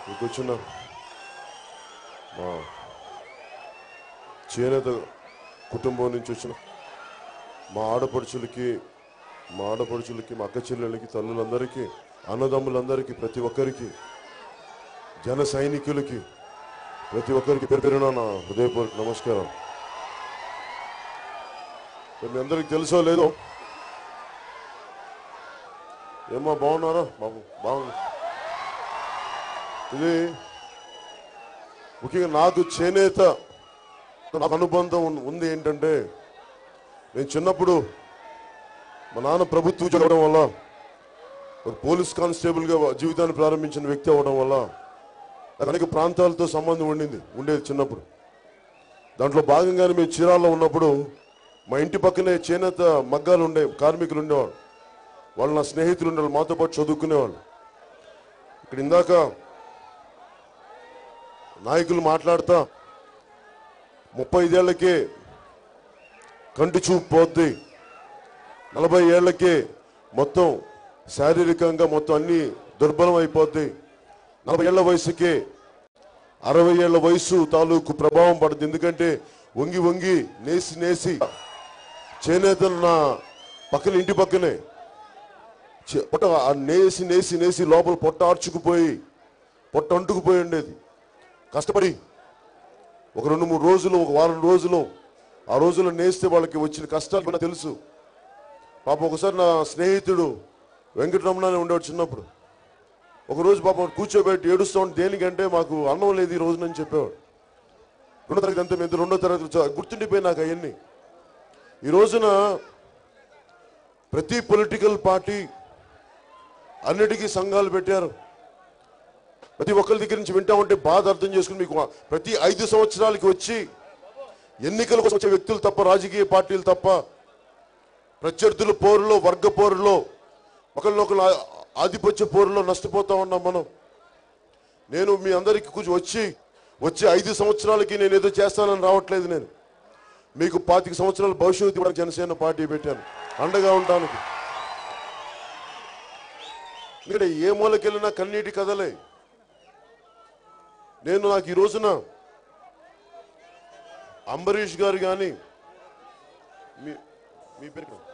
ఇక్కడ కూర్చున్న మా చేనేత కుటుంబం నుంచి వచ్చిన మా ఆడపడుచులకి మా ఆడపడుచులకి మా అక్క చెల్లెళ్ళకి తల్లులందరికీ అన్నదమ్ములందరికీ ప్రతి ఒక్కరికి జన సైనికులకి ప్రతి ఒక్కరికి పేరు పేరున నా హృదయపూర్వక నమస్కారం మరి మీ అందరికి తెలుసో లేదో ఏమో బాగున్నారా బాబు బాగున్నా ఇది ముఖ్యంగా నాకు చేనేత నాకు అనుబంధం ఉన్- ఉంది ఏంటంటే నేను చిన్నప్పుడు మా నాన్న ప్రభుత్వ ఉద్యోగం అవడం వల్ల ఒక పోలీస్ కానిస్టేబుల్గా జీవితాన్ని ప్రారంభించిన వ్యక్తి అవ్వడం వల్ల నాకు అనేక ప్రాంతాలతో సంబంధం ఉండింది ఉండేది చిన్నప్పుడు దాంట్లో భాగంగానే మేము చీరాల్లో ఉన్నప్పుడు మా ఇంటి పక్కనే చేనేత మగ్గాలు ఉండే కార్మికులు ఉండేవాళ్ళు వాళ్ళు నా స్నేహితులు ఉండేవాళ్ళు మాతో పాటు చదువుకునేవాళ్ళు ఇక్కడ ఇందాక నాయకులు మాట్లాడతా ముప్పై ఐదేళ్లకే కంటి చూపు పోద్ది నలభై ఏళ్లకే మొత్తం శారీరకంగా మొత్తం అన్ని దుర్బలం అయిపోద్ది నలభై ఏళ్ల వయసుకే అరవై ఏళ్ల వయసు తాలూకు ప్రభావం పడుతుంది ఎందుకంటే వంగి వంగి నేసి నేసి చేనేతలు నా పక్కన ఇంటి పక్కనే చే- పొట్ట ఆ నేసి నేసి నేసి లోపల పొట్ట ఆర్చుకుపోయి పొట్ట అంటుకుపోయి ఉండేది కష్టపడి ఒక రెండు మూడు రోజులు ఒక వారం రోజులు ఆ రోజుల్లో నేస్తే వాళ్ళకి వచ్చిన కష్టాలు కూడా తెలుసు పాపం ఒకసారి నా స్నేహితుడు వెంకటరమణ అని ఉండేవాడు చిన్నప్పుడు ఒకరోజు పాపం కూర్చోబెట్టి ఏడుస్తూ ఉంటే దేనికంటే మాకు అన్నం లేదు ఈ రోజునని చెప్పేవాడు రెండో తరగతి అంతే మీద రెండో తరగతి చ- గుర్తుండిపోయి నాకు అవన్నీ ఈ రోజున ప్రతి పొలిటికల్ పార్టీ అన్నిటికీ సంఘాలు పెట్టారు ప్రతి ఒక్కరి దగ్గర నుంచి వింటా ఉంటే బాధ అర్థం చేసుకుని మీకు ప్రతి ఐదు సంవత్సరాలకి వచ్చి ఎన్నికల కోసం వచ్చే వ్యక్తులు తప్ప రాజకీయ పార్టీలు తప్ప ప్రత్యర్థుల పోరులో వర్గ పోరులో ఒకరినొకరు ఆ- ఆధిపత్య పోరులో నష్టపోతా ఉన్నాం మనం నేను మీ అందరికి కూర్చో వచ్చి వచ్చే ఐదు సంవత్సరాలకి నేను ఏదో చేస్తానని రావట్లేదు నేను మీకు పాతిక సంవత్సరాల భవిష్యత్తు ఇవ్వడానికి జనసేన పార్టీ పెట్టాను అండగా ఉండడానికి ఎందుకంటే ఏ మూలకెళ్ళినా కన్నీటి కదలే నేను నాకు ఈ రోజున అంబరీష్ గారు కానీ మీ మీ పేరు ఇక్కడ?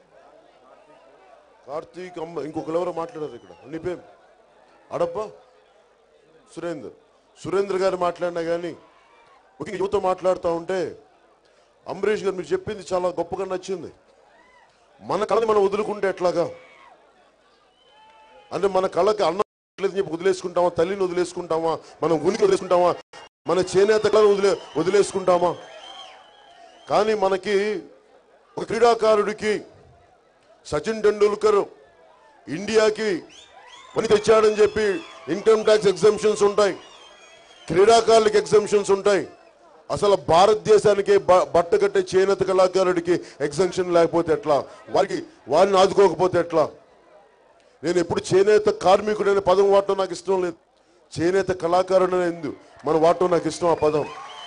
కార్తీక్ అమ్మ ఇంకొకరు ఎవరో మాట్లాడారు ఇక్కడ నీ పేరు అడప్ప సురేందర్ సురేంద్ర గారు మాట్లాడినా కానీ ముఖ్యంగా యువత మాట్లాడుతూ ఉంటే అంబరీష్ గారు మీరు చెప్పింది చాలా గొప్పగా నచ్చింది మన కళని మనం వదులుకుంటే ఎట్లాగా అంటే మన కళకి అన్నం లేదని చెప్పి వదిలేసుకుంటామా తల్లిని వదిలేసుకుంటామా మనం ఉనికి వదిలేసుకుంటామా మన చేనేత కళను వదిలే వదిలేసుకుంటామా కానీ మనకి ఒక క్రీడాకారుడికి సచిన్ టెండూల్కర్ ఇండియాకి పని తెచ్చాడని చెప్పి ఇన్కమ్ ట్యాక్స్ ఎగ్జామ్షన్స్ ఉంటాయి క్రీడాకారులకి ఎగ్జామ్షన్స్ ఉంటాయి అసలు భారతదేశానికి బ- బట్ట కట్టే చేనేత కళాకారుడికి ఎగ్జామ్షన్ లేకపోతే ఎట్లా వారికి వారిని ఆదుకోకపోతే ఎట్లా నేను ఎప్పుడు చేనేత కార్మికుడనే పదం వాడటం నాకు ఇష్టం లేదు చేనేత కళాకారుడు ఎందు మనం వాడటం నాకు ఇష్టం ఆ పదం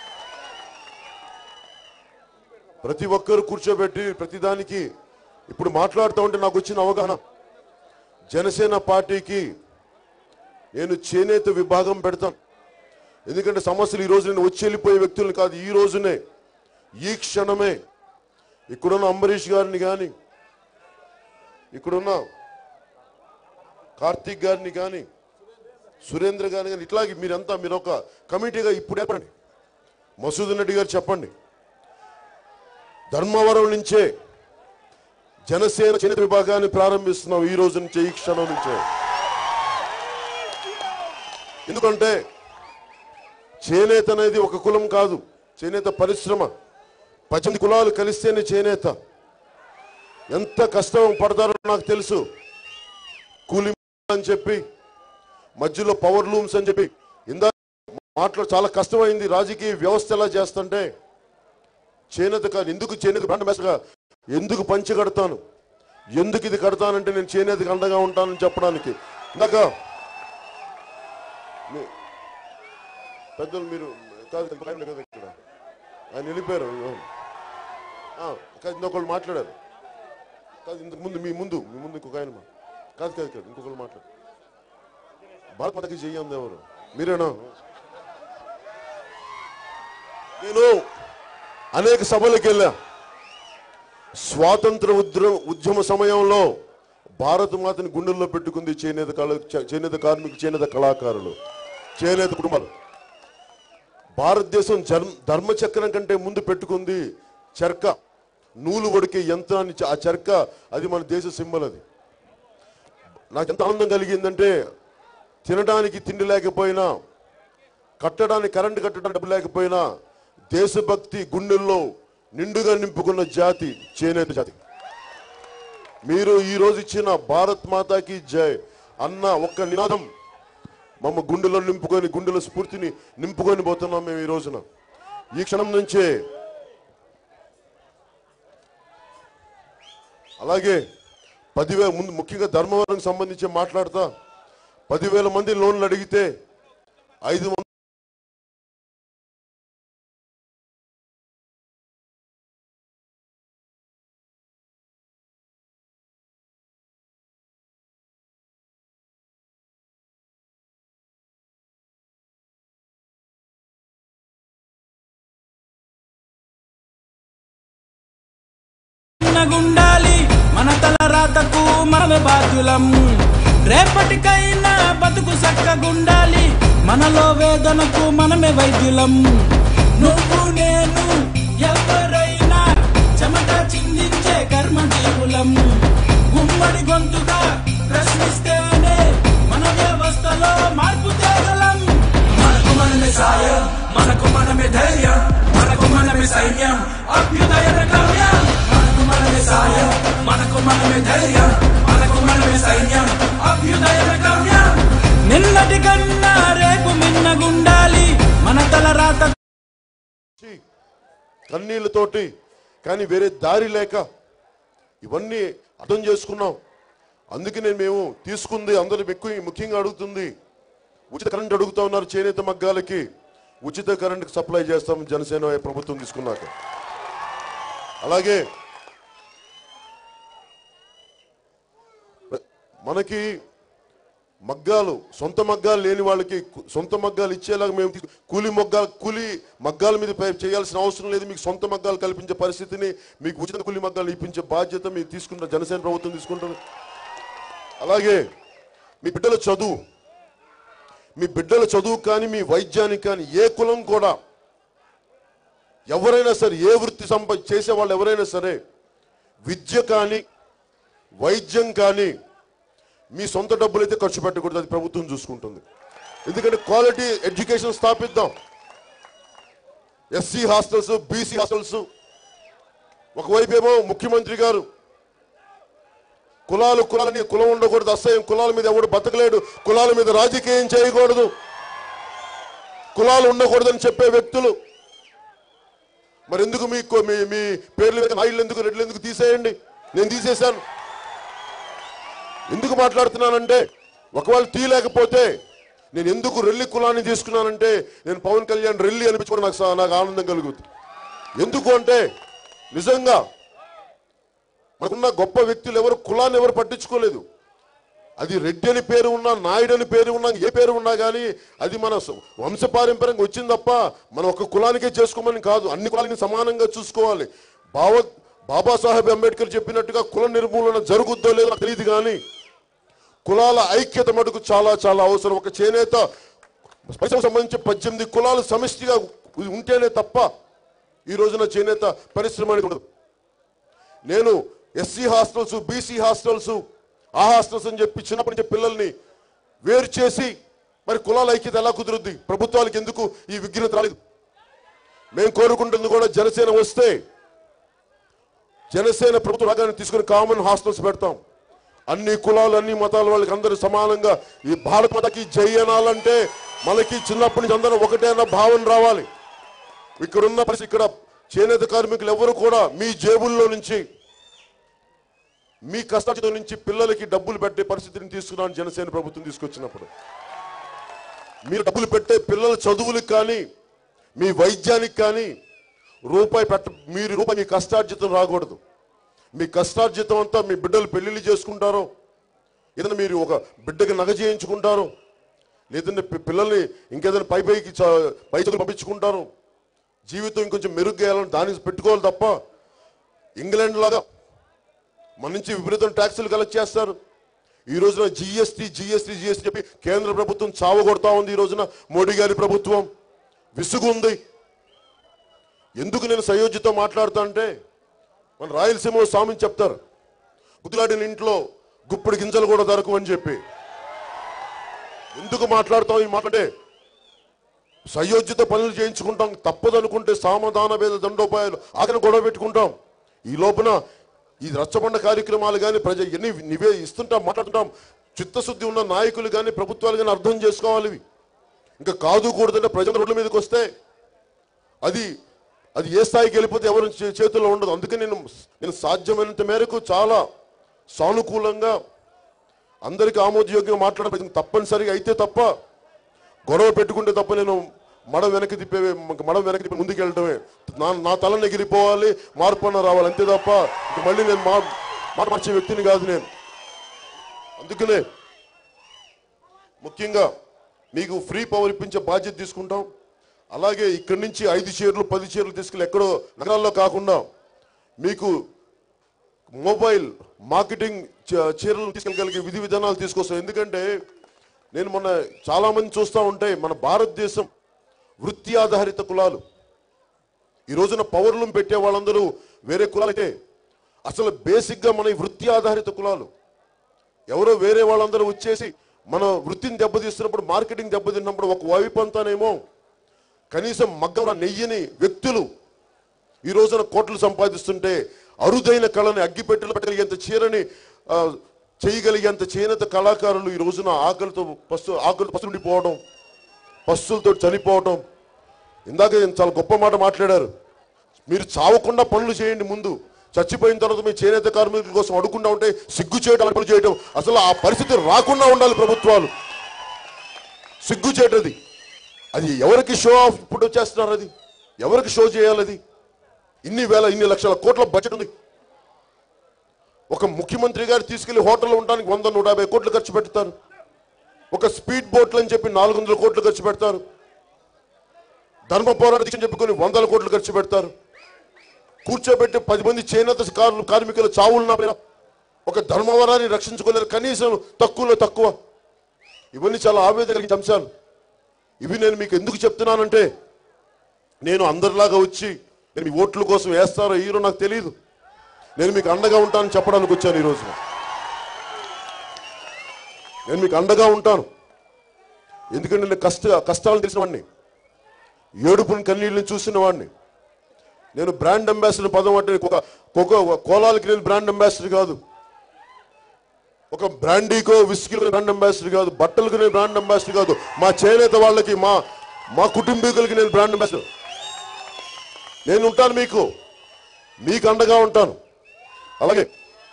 ప్రతి ఒక్కరు కూర్చోబెట్టి ప్రతిదానికి ఇప్పుడు మాట్లాడుతూ ఉంటే నాకు వచ్చిన అవగాహన జనసేన పార్టీకి నేను చేనేత విభాగం పెడతాను ఎందుకంటే సమస్యలు ఈ రోజు నేను వచ్చి వెళ్ళిపోయే వ్యక్తులను కాదు ఈ రోజునే ఈ క్షణమే ఇక్కడున్న అంబరీష్ గారిని కానీ ఇక్కడున్న కార్తీక్ గారిని కానీ సురేంద్ర గారిని కానీ ఇట్లాగే మీరంతా మీరు ఒక కమిటీగా ఇప్పుడు చెప్పండి మసూద్ రెడ్డి గారు చెప్పండి ధర్మవరం నుంచే జనసేన చేనేత విభాగాన్ని ప్రారంభిస్తున్నాం ఈ రోజు నుంచే ఈ క్షణం నుంచే ఎందుకంటే చేనేత అనేది ఒక కులం కాదు చేనేత పరిశ్రమ పద్దెనిమిది కులాలు కలిస్తేనే చేనేత ఎంత కష్టం పడతారో నాకు తెలుసు కూలి అని చెప్పి మధ్యలో పవర్ లూమ్స్ అని చెప్పి ఇందా మాట్లాడు చాలా కష్టమైంది రాజకీయ వ్యవస్థ ఎలా చేస్తుంటే చేనేత కాదు ఎందుకు చేనేత బ్రాండ్ అంబాసిడర్గా ఎందుకు పంచి కడతాను ఎందుకు ఇది కడతానంటే నేను చేనేతకి అండగా ఉంటానని చెప్పడానికి ఇందాక మీ- పెద్దలు మీరు కాదు ఇంకొక ఆయన కదా ఇక్కడ ఆయన వెళ్ళిపోయారు ఆ, కాదు ఇంకొకళ్ళు మాట్లాడారు కాదు ఇంతకు ముందు మీ ముందు మీ ముందు ఇంకొక ఆయన మా- కాదు కాదు కాదు ఇంకొకళ్ళు మాట్లాడు భారత్ మాతకి చెయ్యంది ఎవరు మీరేనా నేను అనేక సభలకు వెళ్ళా స్వాతంత్ర ఉద్ర ఉద్యమ సమయంలో భారత మాతని గుండెల్లో పెట్టుకుంది చేనేత కళ చేనేత కార్మిక చేనేత కళాకారులు చేనేత కుటుంబాలు భారతదేశం జర్మ ధర్మచక్రం కంటే ముందు పెట్టుకుంది చెరక నూలు వడికే యంత్రాన్ని చ- ఆ చెరక అది మన దేశ సింబల్ అది నాకు ఎంత ఆనందం కలిగిందంటే తినడానికి తిండి లేకపోయినా కట్టడానికి కరెంటు కట్టడానికి డబ్బు లేకపోయినా దేశభక్తి గుండెల్లో నిండుగా నింపుకున్న జాతి చేనేత జాతి మీరు ఈ రోజు ఇచ్చిన భారత్ మాతాకి జై అన్న ఒక్క నినాదం మమ్మ గుండెలో నింపుకొని గుండెల స్ఫూర్తిని నింపుకొని పోతున్నాం మేము ఈ రోజున ఈ క్షణం నుంచే అలాగే పదివేల ముందు ముఖ్యంగా ధర్మవరం సంబంధించి మాట్లాడతా పదివేల మంది లోన్లు అడిగితే ఐదు వందల గుండాలి మన తల రాతకు మనమే బాధ్యులం రేపటికైనా బతుకు సక్కగుండాలి మనలో వేదనకు మనమే వైద్యులం నువ్వు నేను ఎవరైనా చెమట చిందించే కర్మజీవులం గుమ్మడి గొంతుగా ప్రశ్నిస్తేనే మన వ్యవస్థలో మార్పు తేగలం మనకు మనమే సాయం మనకు మనమే ధైర్యం మనకు మనమే సైన్యం అభ్యుదయ గమ్యం మనకు మనమే సాయం మనకు మనమే ధైర్యం మనకు మనమే సైన్యం అభ్యుదయ గమ్యం నిన్నటి కన్నా రేపు మిన్నగుండాలి మన తల రాత వచ్చి కన్నీళ్లతోటి కానీ వేరే దారి లేక ఇవన్నీ అర్థం చేసుకున్నాం అందుకనే మేము తీసుకుంది అందరూ ఎక్కువ ముఖ్యంగా అడుగుతుంది ఉచిత కరెంట్ అడుగుతా ఉన్నారు చేనేత మగ్గాలకి ఉచిత కరెంట్ సప్లై చేస్తాం జనసేన ప్రభుత్వం తీసుకున్నాక అలాగే మనకి మగ్గాలు సొంత మగ్గాలు లేని వాళ్ళకి కు- సొంత మగ్గాలు ఇచ్చేలాగా మేము తీ- కూలి మగ్గాలు కూలి మగ్గాల మీద పై- చేయాల్సిన అవసరం లేదు మీకు సొంత మగ్గాలు కల్పించే పరిస్థితిని మీకు ఉచిత కూలి మగ్గాలు ఇప్పించే బాధ్యత మీరు తీసుకుంటారు జనసేన ప్రభుత్వం తీసుకుంటుంది అలాగే మీ బిడ్డల చదువు మీ బిడ్డల చదువు కానీ మీ వైద్యానికి కానీ ఏ కులం కూడా ఎవరైనా సరే ఏ వృత్తి సంప చేసే వాళ్ళు ఎవరైనా సరే విద్య కానీ వైద్యం కానీ మీ సొంత డబ్బులు అయితే ఖర్చు పెట్టకూడదు అది ప్రభుత్వం చూసుకుంటుంది ఎందుకంటే క్వాలిటీ ఎడ్యుకేషన్ స్థాపిద్దాం ఎస్సీ హాస్టల్స్ బీసీ హాస్టల్స్ ఒకవైపు ఏమో ముఖ్యమంత్రి గారు కులాలు కులాలని కులం ఉండకూడదు అసహ్యం కులాల మీద ఎవడు బతకలేడు కులాల మీద రాజకీయం చేయకూడదు కులాలు ఉండకూడదని చెప్పే వ్యక్తులు మరి ఎందుకు మీ మీ మీ పేర్లు మీద నాయుళ్ళు ఎందుకు రెడ్లు ఎందుకు తీసేయండి నేను తీసేశాను ఎందుకు మాట్లాడుతున్నానంటే ఒకవేళ తీయలేకపోతే నేను ఎందుకు రెల్లి కులాన్ని తీసుకున్నానంటే నేను పవన్ కళ్యాణ్ రెల్లి అనిపించుకోవడం నాకు సా- నాకు ఆనందం కలుగుతుంది ఎందుకు అంటే నిజంగా మనకున్న గొప్ప వ్యక్తులు ఎవరు కులాన్ని ఎవరు పట్టించుకోలేదు అది రెడ్డి అని పేరు ఉన్నా నాయుడు అని పేరు ఉన్నా ఏ పేరు ఉన్నా కానీ అది మన స- వంశపారంపర్యంగా వచ్చింది తప్ప మనం ఒక కులానికే చేసుకోమని కాదు అన్ని కులాలని సమానంగా చూసుకోవాలి బావ బాబాసాహెబ్ అంబేద్కర్ చెప్పినట్టుగా కుల నిర్మూలన జరుగుద్దో లేదో నాకు తెలియదు కానీ కులాల ఐక్యత మటుకు చాలా చాలా అవసరం ఒక చేనేత పరిశ్రమకు సంబంధించి పద్దెనిమిది కులాలు సమిష్టిగా ఉంటేనే తప్ప ఈ రోజున చేనేత పరిశ్రమ అనేది ఉండదు నేను ఎస్సీ హాస్టల్స్ బీసీ హాస్టల్స్ ఆ హాస్టల్స్ అని చెప్పి చిన్నప్పటి నుంచి పిల్లల్ని వేరు చేసి మరి కులాల ఐక్యత ఎలా కుదురుద్ది ప్రభుత్వాలకు ఎందుకు ఈ విఘ్నత రాలేదు మేము కోరుకుంటుంది కూడా జనసేన వస్తే జనసేన ప్రభుత్వ రాగానే తీసుకుని కామన్ హాస్టల్స్ పెడతాం అన్ని కులాలు అన్ని మతాల వాళ్ళకి అందరూ సమానంగా ఈ భారత మాతకి జై అనాలంటే మనకి చిన్నప్పటి నుంచి అందరూ ఒకటే అన్న భావన రావాలి ఇక్కడ ఉన్న పరిస్థితి ఇక్కడ చేనేత కార్మికులు ఎవరు కూడా మీ జేబుల్లో నుంచి మీ కష్టార్జితం నుంచి పిల్లలకి డబ్బులు పెట్టే పరిస్థితిని తీసుకున్నాను జనసేన ప్రభుత్వం తీసుకొచ్చినప్పుడు మీరు డబ్బులు పెట్టే పిల్లల చదువులకు కానీ మీ వైద్యానికి కానీ రూపాయి పెట్ట మీరు రూపాయి మీ కష్టార్జితం రాకూడదు మీ కష్టార్జితం అంతా మీ బిడ్డలు పెళ్లిళ్ళు చేసుకుంటారో ఏదైనా మీరు ఒక బిడ్డకి నగ చేయించుకుంటారో లేదంటే పి- పిల్లల్ని ఇంకేదైనా పై పైకి చ- పై చదువులు పంపించుకుంటారు జీవితం ఇంకొంచెం మెరుగ్గా చేయాలని దానికి పెట్టుకోవాలి తప్ప ఇంగ్లాండ్ లాగా మన నుంచి విపరీతం ట్యాక్సులు కలెక్ట్ చేస్తారు ఈ రోజున జిఎస్టీ జిఎస్టీ జిఎస్టీ చెప్పి కేంద్ర ప్రభుత్వం చావగొడతా ఉంది ఈ రోజున మోడీ గారి ప్రభుత్వం విసుగు ఉంది ఎందుకు నేను సయోధ్యతో మాట్లాడుతా అంటే మన రాయలసీమలో స్వామిని చెప్తారు గుద్దులాడిన ఇంట్లో గుప్పుడు గింజలు కూడా దొరకవు అని చెప్పి ఎందుకు మాట్లాడతాం ఈ మాట అంటే సయోధ్యత పనులు చేయించుకుంటాం తప్పదనుకుంటే సామధాన భేద దండోపాయాలు ఆఖరి గొడవ పెట్టుకుంటాం ఈ లోపల ఈ రచ్చబండ కార్యక్రమాలు కానీ ప్రజ ఎన్ని నివే ఇస్తుంటాం మాట్లాడుతుంటాం చిత్తశుద్ధి ఉన్న నాయకులు కానీ ప్రభుత్వాలు కానీ అర్థం చేసుకోవాలి ఇవి. ఇంకా కాదు కూడదంటే ప్రజల రోడ్ల మీదకి వస్తే అది అది ఏ స్థాయికి వెళ్ళిపోతే ఎవరి చే- చేతుల్లో ఉండదు అందుకే నేను నేను సాధ్యమైనంత మేరకు చాలా సానుకూలంగా అందరికీ ఆమోదయోగ్యంగా మాట్లాడడం తప్పనిసరిగా అయితే తప్ప గొడవ పెట్టుకుంటే తప్ప నేను మడం వెనక్కి తిప్పే మడం వెనక్కి తిప్పి ముందుకు వెళ్ళటమే నా నా తల ఎగిరిపోవాలి మార్పు అన్న రావాలి అంతే తప్ప ఇంక మళ్ళీ నేను మా మాట మార్చే వ్యక్తిని కాదు నేను అందుకనే ముఖ్యంగా మీకు ఫ్రీ పవర్ ఇప్పించే బాధ్యత తీసుకుంటాం అలాగే ఇక్కడి నుంచి ఐదు చీరలు పది చీరలు తీసుకెళ్ళి ఎక్కడో నగరాల్లో కాకుండా మీకు మొబైల్ మార్కెటింగ్ చ- చీరలు తీసుకెళ్ళగలిగే విధి విధానాలు తీసుకొస్తాం ఎందుకంటే నేను మొన్న చాలా మంది చూస్తూ ఉంటే మన భారతదేశం వృత్తి ఆధారిత కులాలు ఈ రోజున పవర్లు పెట్టే వాళ్ళందరూ వేరే కులాలైతే అసలు బేసిక్గా మన ఈ వృత్తి ఆధారిత కులాలు ఎవరో వేరే వాళ్ళందరూ వచ్చేసి మన వృత్తిని దెబ్బతీస్తున్నప్పుడు మార్కెటింగ్ దెబ్బతిన్నప్పుడు ఒక వైపు అంతానేమో కనీసం మగ్గం నెయ్యని వ్యక్తులు ఈ రోజున కోట్లు సంపాదిస్తుంటే అరుదైన కళని అగ్గిపెట్టెలు పెట్టగలిగేంత చీరని ఆ, చేయగలిగేంత చేనేత కళాకారులు ఈ రోజున ఆకలితో పస్తు ఆకలితో పస్తుండిపోవడం పస్తులతో చనిపోవడం ఇందాక నేను చాలా గొప్ప మాట మాట్లాడారు మీరు చావకుండా పనులు చేయండి ముందు చచ్చిపోయిన తర్వాత మీ చేనేత కార్మికుల కోసం అడుగుకుండా ఉంటే సిగ్గు చేయడం పనులు చేయడం అసలు ఆ పరిస్థితి రాకుండా ఉండాలి ప్రభుత్వాలు సిగ్గు చేయటది అది ఎవరికి షో ఆఫ్ ఇప్పుడు చేస్తున్నారు అది ఎవరికి షో చేయాలి అది ఇన్ని వేల ఇన్ని లక్షల కోట్ల బడ్జెట్ ఉంది ఒక ముఖ్యమంత్రి గారు తీసుకెళ్లి హోటల్లో ఉండడానికి వంద నూట యాభై కోట్లు ఖర్చు పెడతారు ఒక స్పీడ్ బోట్లు అని చెప్పి నాలుగు వందల కోట్లు ఖర్చు పెడతారు ధర్మ పోరాట దీక్ష చెప్పుకొని వందల కోట్లు ఖర్చు పెడతారు కూర్చోబెట్టి పది మంది చేనేత కారు- కార్మికుల చావులు నా పైన ఒక ధర్మవరాన్ని రక్షించుకోలేరు కనీసం తక్కువలో తక్కువ ఇవన్నీ చాలా ఆవేదన కలిగించే అంశాలు ఇవి నేను మీకు ఎందుకు చెప్తున్నానంటే నేను అందరిలాగా వచ్చి నేను మీ ఓట్ల కోసం వేస్తారో హీరో నాకు తెలియదు నేను మీకు అండగా ఉంటానని చెప్పడానికి వచ్చాను ఈ రోజున నేను మీకు అండగా ఉంటాను ఎందుకంటే నేను కష్ట కష్టాలను తెలిసిన వాడిని ఏడుపుని కన్నీళ్ళని చూసిన వాడిని నేను బ్రాండ్ అంబాసిడర్ పదం అంటే ఒక ఒక కోలాలకి నేను బ్రాండ్ అంబాసిడర్ కాదు ఒక బ్రాండీకో విస్కీకో బ్రాండ్ అంబాసిడర్ కాదు బట్టలకు నేను బ్రాండ్ అంబాసిడర్ కాదు మా చేనేత వాళ్ళకి మా మా కుటుంబీకులకి నేను బ్రాండ్ అంబాసిడర్ నేను ఉంటాను మీకు మీకు అండగా ఉంటాను అలాగే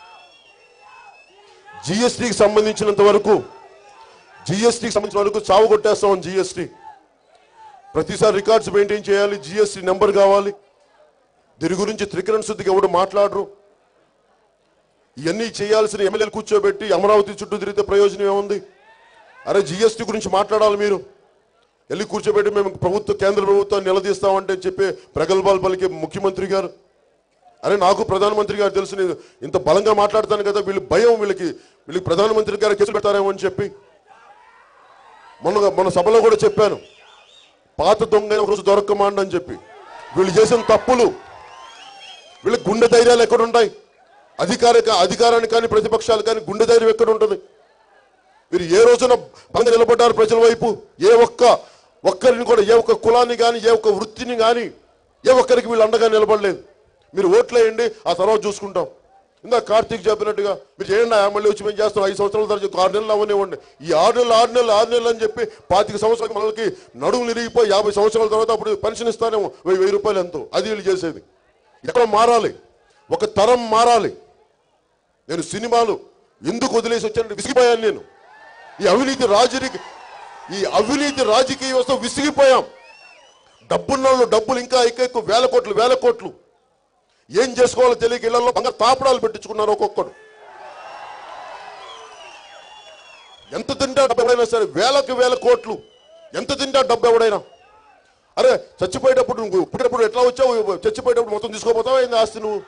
జిఎస్టికి సంబంధించినంత వరకు జిఎస్టికి సంబంధించిన వరకు చావు కొట్టేస్తాం జిఎస్టి ప్రతిసారి రికార్డ్స్ మెయింటైన్ చేయాలి జిఎస్టి నెంబర్ కావాలి దీని గురించి త్రికరణ శుద్ధికి ఎవడు మాట్లాడరు ఇవన్నీ చేయాల్సిన ఎమ్మెల్యేలు కూర్చోబెట్టి అమరావతి చుట్టూ తిరిగితే ప్రయోజనం ఏముంది అరే జిఎస్టీ గురించి మాట్లాడాలి మీరు వెళ్ళి కూర్చోబెట్టి మేము ప్రభుత్వ కేంద్ర ప్రభుత్వాన్ని నిలదీస్తామంటే చెప్పి ప్రగల్భాలు పలికే ముఖ్యమంత్రి గారు అరే నాకు ప్రధానమంత్రి గారు తెలుసు నేను ఇంత బలంగా మాట్లాడతాను కదా వీళ్ళు భయం వీళ్ళకి వీళ్ళకి ప్రధానమంత్రి గారు కేసులు పెడతారేమో అని చెప్పి మొన్న మన సభలో కూడా చెప్పాను పాత దొంగ ఒక రోజు దొరకమాండి అని చెప్పి వీళ్ళు చేసిన తప్పులు వీళ్ళకి గుండె ధైర్యాలు ఎక్కడ ఉంటాయి అధికార అధికారానికి కానీ ప్రతిపక్షాలు కానీ గుండె ధైర్యం ఎక్కడ ఉంటుంది మీరు ఏ రోజున బంగా నిలబడ్డారు ప్రజల వైపు ఏ ఒక్క ఒక్కరిని కూడా ఏ ఒక్క కులాన్ని కానీ ఏ ఒక్క వృత్తిని కానీ ఏ ఒక్కరికి వీళ్ళు అండగా నిలబడలేదు మీరు ఓట్లేయండి ఆ తర్వాత చూసుకుంటాం ఇందా కార్తీక్ చెప్పినట్టుగా మీరు చేయండి ఆ మళ్ళీ వచ్చి మేము చేస్తాం ఐదు సంవత్సరాల తర్వాత చెప్పి ఆరు నెలలు అవనివ్వండి ఈ ఆరు నెలలు ఆరు నెలలు ఆరు నెలలు అని చెప్పి పాతిక సంవత్సరాలకి మనకి నడుము నిరిగిపోయి యాభై సంవత్సరాల తర్వాత అప్పుడు పెన్షన్ ఇస్తానేమో వెయ్యి వెయ్యి రూపాయలు ఎంతో అది వీళ్ళు చేసేది ఎక్కడ మారాలి ఒక తరం మారాలి నేను సినిమాలు ఎందుకు వదిలేసి వచ్చానంటే విసిగిపోయాను నేను ఈ అవినీతి రాజకీయ ఈ అవినీతి రాజకీయ వ్యవస్థ విసిగిపోయాం డబ్బున్న వాళ్ళు డబ్బులు ఇంకా ఎక్కువ ఎక్కువ వేల కోట్లు వేల కోట్లు ఏం చేసుకోవాలో తెలియక ఇళ్లలో బంగారు తాపడాలు పెట్టించుకున్నారు ఒక్కొక్కడు ఎంత తింటా డబ్బు ఎవడైనా సరే వేలకు వేల కోట్లు ఎంత తింటా డబ్బు ఎవడైనా అరే చచ్చిపోయేటప్పుడు నువ్వు పుట్టినప్పుడు ఎట్లా వచ్చావు చచ్చిపోయేటప్పుడు మొత్తం తీసుకోపోతావా ఏంది ఆస్తి నువ్వు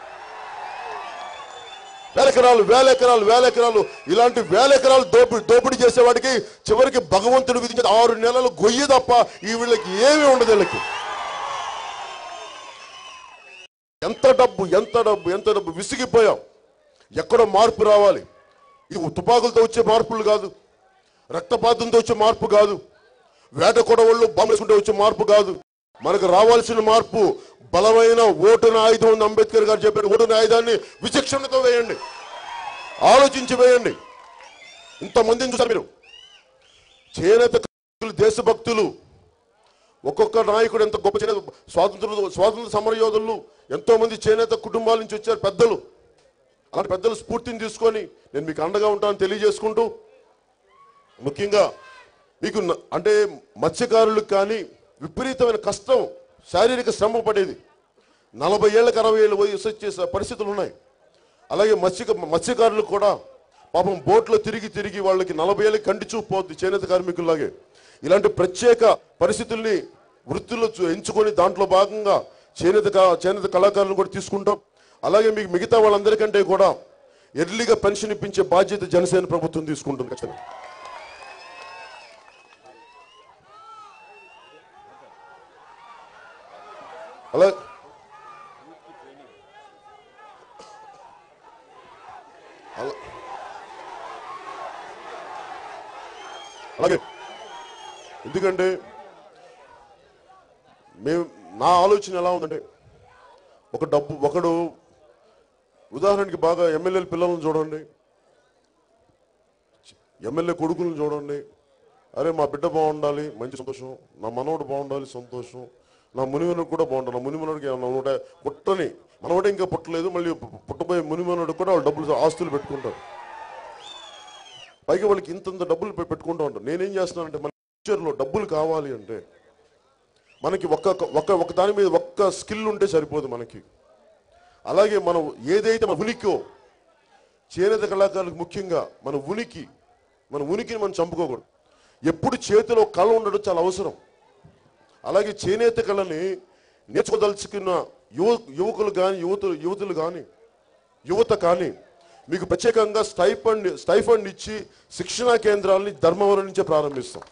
వేల ఎకరాలు వేల ఎకరాలు వేల ఎకరాలు ఇలాంటి వేల ఎకరాలు దోపిడి దోపిడీ చేసేవాడికి చివరికి భగవంతుడు విధించిన ఆరు నెలలు గొయ్యి తప్ప ఈ వీళ్ళకి ఏమీ ఉండదు వీళ్ళకి ఎంత డబ్బు ఎంత డబ్బు ఎంత డబ్బు విసిగిపోయాం ఎక్కడో మార్పు రావాలి ఇది తుపాకులతో వచ్చే మార్పులు కాదు రక్తపాతంతో వచ్చే మార్పు కాదు వేట కొడవళ్ళు బాంబు వేసుకుంటే వచ్చే మార్పు కాదు మనకు రావాల్సిన మార్పు బలమైన ఓటున ఆయుధం ఉంది అంబేద్కర్ గారు చెప్పారు ఓటున ఆయుధాన్ని విచక్షణతో వేయండి ఆలోచించి వేయండి ఇంతమందిని చూసారు మీరు చేనేత కార్మికులు, దేశభక్తులు ఒక్కొక్క నాయకుడు ఎంత గొప్ప చేనేత స్వాతంత్ర స్వాతంత్ర సమర యోధులు ఎంతో మంది చేనేత కుటుంబాల నుంచి వచ్చారు పెద్దలు అలాంటి పెద్దల స్ఫూర్తిని తీసుకొని నేను మీకు అండగా ఉంటానని తెలియజేసుకుంటూ ముఖ్యంగా మీకు న- అంటే మత్స్యకారులకు కానీ విపరీతమైన కష్టం శారీరక శ్రమ పడేది నలభై ఏళ్ళకి అరవై ఏళ్ళు వయసు చేసే పరిస్థితులు ఉన్నాయి అలాగే మత్స్య మత్స్యకారులు కూడా పాపం బోట్లో తిరిగి తిరిగి వాళ్ళకి నలభై ఏళ్ళకి కంటి చూపు పోద్ది చేనేత కార్మికుల్లాగే ఇలాంటి ప్రత్యేక పరిస్థితుల్ని వృత్తుల్లో చూ- ఎంచుకొని దాంట్లో భాగంగా చేనేత కా- చేనేత కళాకారులను కూడా తీసుకుంటాం అలాగే మీకు మిగతా వాళ్ళందరికంటే కూడా ఎర్లీగా పెన్షన్ ఇప్పించే బాధ్యత జనసేన ప్రభుత్వం తీసుకుంటుంది ఖచ్చితంగా అలా అలా అలాగే ఎందుకంటే మేము నా ఆలోచన ఎలా ఉందంటే ఒక డబ్బు ఒకడు ఉదాహరణకి బాగా ఎమ్మెల్యేల పిల్లలను చూడండి ఎమ్మెల్యే కొడుకులను చూడండి అరే మా బిడ్డ బాగుండాలి మంచి సంతోషం నా మనవడు బాగుండాలి సంతోషం నా మునిమనుడు కూడా బాగుండాలి నా మునిమనుడికి ఏమన్నా ఉంటే పుట్టని మనవడే ఇంకా పుట్టలేదు మళ్ళీ పు- పుట్టబోయే మునిమనుడు కూడా వాళ్ళు డబ్బులు ఆస్తులు పెట్టుకుంటారు పైగా వాళ్ళకి ఇంతంత డబ్బులు పె- పెట్టుకుంటూ ఉంటారు నేనేం చేస్తున్నానంటే మన ఫ్యూచర్లో డబ్బులు కావాలి అంటే మనకి ఒక్క ఒక్క ఒక దాని మీద ఒక్క స్కిల్ ఉంటే సరిపోదు మనకి అలాగే మనం ఏదైతే మన ఉనికో చేనేత కళాకారులకు ముఖ్యంగా మన ఉనికి మన ఉనికిని మనం చంపుకోకూడదు ఎప్పుడు చేతిలో కళ ఉండడం చాలా అవసరం అలాగే చేనేత కళని నేర్చుకోదలుచుకున్న యువ యువకులు కానీ యువతులు యువతులు కానీ యువత కానీ మీకు ప్రత్యేకంగా స్టైఫండ్ స్టైఫండ్ ఇచ్చి శిక్షణా కేంద్రాలని ధర్మవరం నుంచే ప్రారంభిస్తాం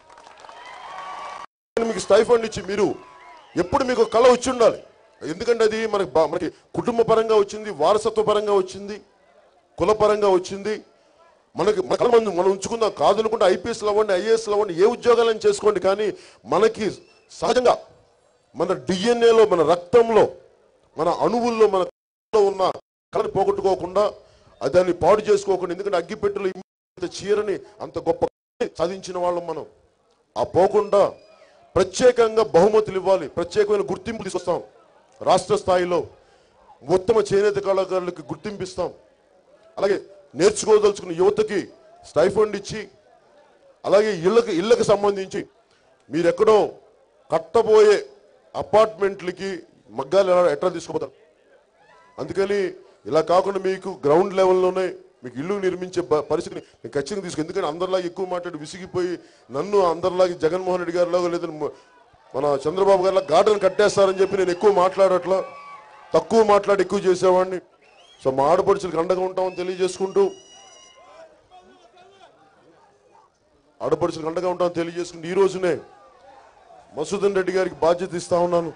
మీకు స్టైఫండ్ ఇచ్చి మీరు ఎప్పుడు మీకు కళ వచ్చి ఉండాలి ఎందుకంటే అది మనకి బా- మనకి కుటుంబ పరంగా వచ్చింది వారసత్వ పరంగా వచ్చింది కుల పరంగా వచ్చింది మనకి మన కళ మనం మనం ఉంచుకుందాం కాదు అనుకుంటే ఐపీఎస్లు అవ్వండి ఐఏఎస్లు అవ్వండి ఏ ఉద్యోగాలను చేసుకోండి కానీ మనకి సహజంగా మన డిఎన్ఏలో మన రక్తంలో మన అణువుల్లో మన కళలో ఉన్న కళని పోగొట్టుకోకుండా అది దాన్ని పాడు చేసుకోకుండా ఎందుకంటే అగ్గిపెట్టెలు ఇంత చీరని అంత గొప్ప కళని సాధించిన వాళ్ళం మనం ఆ పోకుండా ప్రత్యేకంగా బహుమతులు ఇవ్వాలి ప్రత్యేకమైన గుర్తింపు తీసుకొస్తాం రాష్ట్ర స్థాయిలో ఉత్తమ చేనేత కళాకారులకు గుర్తింపిస్తాం అలాగే నేర్చుకోదలుచుకున్న యువతకి స్టైఫండ్ ఇచ్చి అలాగే ఇళ్ళకి ఇళ్ళకి సంబంధించి మీరు ఎక్కడో కట్టబోయే అపార్ట్మెంట్లకి మగ్గాలు ఎలా ఎట్లా తీసుకుపోతారు అందుకని ఇలా కాకుండా మీకు గ్రౌండ్ లెవెల్లోనే మీకు ఇల్లు నిర్మించే బ- పరిస్థితిని నేను ఖచ్చితంగా తీసుకు ఎందుకంటే అందరిలాగా ఎక్కువ మాట్లాడి విసిగిపోయి నన్ను అందరిలాగా జగన్మోహన్ రెడ్డి గారిలాగా లేదా మ- మన చంద్రబాబు గారిలా గార్డెన్ కట్టేస్తారని చెప్పి నేను ఎక్కువ మాట్లాడట్లా తక్కువ మాట్లాడి ఎక్కువ చేసేవాడిని సో మా ఆడపడుచులకు అండగా ఉంటామని తెలియజేసుకుంటూ ఆడపడుచులకు అండగా ఉంటామని తెలియజేసుకుంటూ ఈ రోజునే మసూదన్ రెడ్డి గారికి బాధ్యత ఇస్తా ఉన్నాను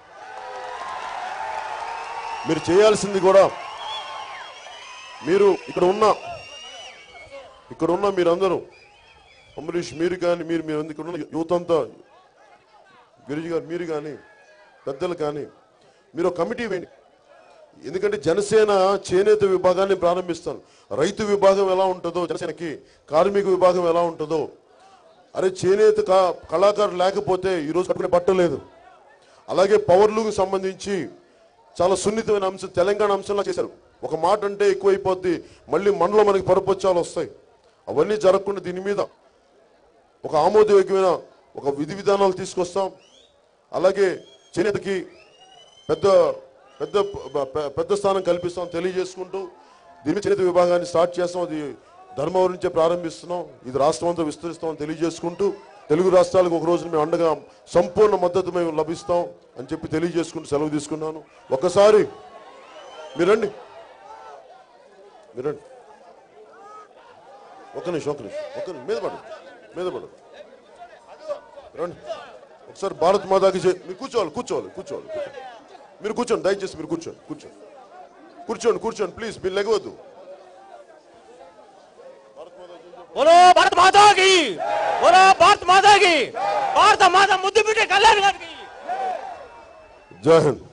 మీరు చేయాల్సింది కూడా మీరు ఇక్కడ ఉన్న ఇక్కడ ఉన్న మీరందరూ అమరీష్ మీరు కానీ మీరు మీరు ఇక్కడ ఉన్న యువత అంతా గిరిజి గారు మీరు కానీ పెద్దలు కానీ మీరు ఒక కమిటీ వేయండి ఎందుకంటే జనసేన చేనేత విభాగాన్ని ప్రారంభిస్తాను రైతు విభాగం ఎలా ఉంటుందో జనసేనకి కార్మిక విభాగం ఎలా ఉంటుందో అరే చేనేత కా- కళాకారులు లేకపోతే ఈరోజు కట్టుకునే బట్ట లేదు అలాగే పవర్లకు సంబంధించి చాలా సున్నితమైన అంశం తెలంగాణ అంశంలా చేశారు ఒక మాట అంటే ఎక్కువైపోద్ది మళ్ళీ మనలో మనకి పరపచ్చాలు వస్తాయి అవన్నీ జరగకుండా దీని మీద ఒక ఆమోదయోగ్యమైన ఒక విధి విధానాలు తీసుకొస్తాం అలాగే చేనేతకి పెద్ద పెద్ద పె- పెద్ద స్థానం కల్పిస్తాం తెలియజేసుకుంటూ దీని మీద చేనేత విభాగాన్ని స్టార్ట్ చేస్తాం అది ధర్మవరం నుంచే ప్రారంభిస్తున్నాం ఇది రాష్ట్రం అంతా విస్తరిస్తామని తెలియజేసుకుంటూ తెలుగు రాష్ట్రాలకు ఒక రోజున మేము అండగా సంపూర్ణ మద్దతు మేము లభిస్తాం అని చెప్పి తెలియజేసుకుంటూ సెలవు తీసుకున్నాను ఒకసారి మీరండి మీరండి ఒక్క నిమిషం ఒక్క నిమిషం ఒక్క నిమిషం మీద పడు మీద పడు రండి ఒకసారి భారత్ మాతాకి జై మీరు కూర్చోవాలి కూర్చోవాలి కూర్చోవాలి మీరు కూర్చోండి దయచేసి మీరు కూర్చోండి కూర్చోండి కూర్చోండి కూర్చోండి ప్లీజ్ మీరు లెగవద్దు బోలో భారత మాతాకి బోలో భారత మాతాకి భారత మాత ముద్దు బిడ్డ కళ్యాణ్ గారికి జై హింద్